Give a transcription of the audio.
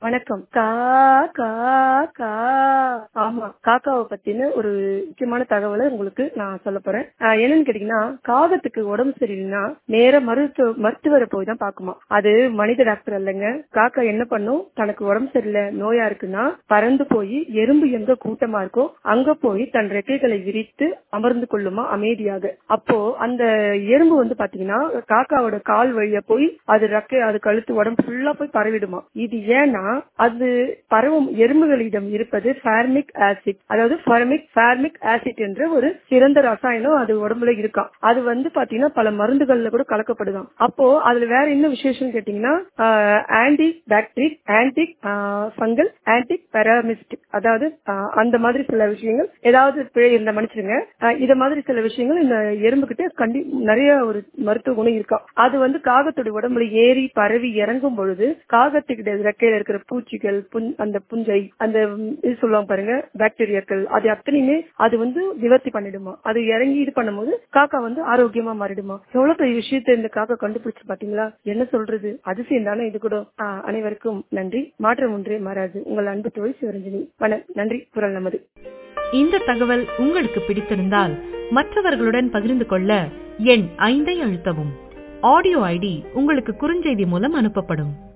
வணக்கம் கா கா கா ஆமா காக்காவை பத்தின ஒரு முக்கியமான தகவலை உங்களுக்கு நான் சொல்ல போறேன் ஆஹ் என்னன்னு கேட்டீங்கன்னா காகத்துக்கு உடம்பு சரியில்லைன்னா நேர மருத்துவ மருத்துவரை போய் தான் பாக்குமா அது மனித டாக்டர் அல்லங்க காக்கா என்ன பண்ணும் தனக்கு உடம்பு சரியில்லை நோயா இருக்குன்னா பறந்து போய் எறும்பு எங்க கூட்டமா இருக்கோ அங்க போய் தன் ரெக்கைகளை விரித்து அமர்ந்து கொள்ளுமா அமைதியாக அப்போ அந்த எறும்பு வந்து பாத்தீங்கன்னா காக்காவோட கால் வழியா போய் அது ரெக்கை அது கழுத்து உடம்பு ஃபுல்லா போய் பரவிடுமா இது ஏன்னா அது பரவும் எறும்புகளிடம் இருப்பது ஃபேர்மிக் ஆசிட் அதாவது ஃபர்மிக் ஃபேர்மிக் ஆசிட் என்ற ஒரு சிறந்த ரசாயனம் அது உடம்புல இருக்காம் அது வந்து பாத்தீங்கன்னா பல மருந்துகள்ல கூட கலக்கப்படுதாம் அப்போ அதுல வேற என்ன விசேஷம் கேட்டீங்கன்னா anti bacterial anti fungal anti பெராமிஸ்டிக் அதாவது ஆஹ் அந்த மாதிரி சில விஷயங்கள் ஏதாவது பிழை இருந்த மன்னிச்சிருங்க ஆஹ் இத மாதிரி சில விஷயங்கள் இந்த எறும்பு கிட்ட கண்டி நிறைய ஒரு மருத்துவ குணம் இருக்கா அது வந்து காகத்துடைய உடம்புல ஏறி பரவி இறங்கும் பொழுது காகத்துக்கிட்ட ரெக்கையில இருக்கிற பூச்சிகள் புண் அந்த புஞ்சை அந்த ம், இது சொல்லுவாங்க பாருங்க பாக்டீரியாக்கள் அது அத்தனையுமே அது வந்து நிவர்த்தி பண்ணிடுமா அது இறங்கி இது பண்ணும்போது காக்கா வந்து ஆரோக்கியமா மாறிடுமா எவ்வளவு பெரிய விஷயத்த இந்த காக்கா கண்டுபிடிச்சு பாத்தீங்களா என்ன சொல்றது அதிசயம் தானே இது கூட ஆஹ் அனைவருக்கும் நன்றி மாற்றம் ஒன்றே மாறாது உங்கள் அன்பு தோழி சிவரஞ்சனி வண நன்றி குரல் நமது இந்த தகவல் உங்களுக்கு பிடித்திருந்தால் மற்றவர்களுடன் பகிர்ந்து கொள்ள எண் ஐந்தை அழுத்தவும் ஆடியோ ஐடி உங்களுக்கு குறுஞ்செய்தி மூலம் அனுப்பப்படும்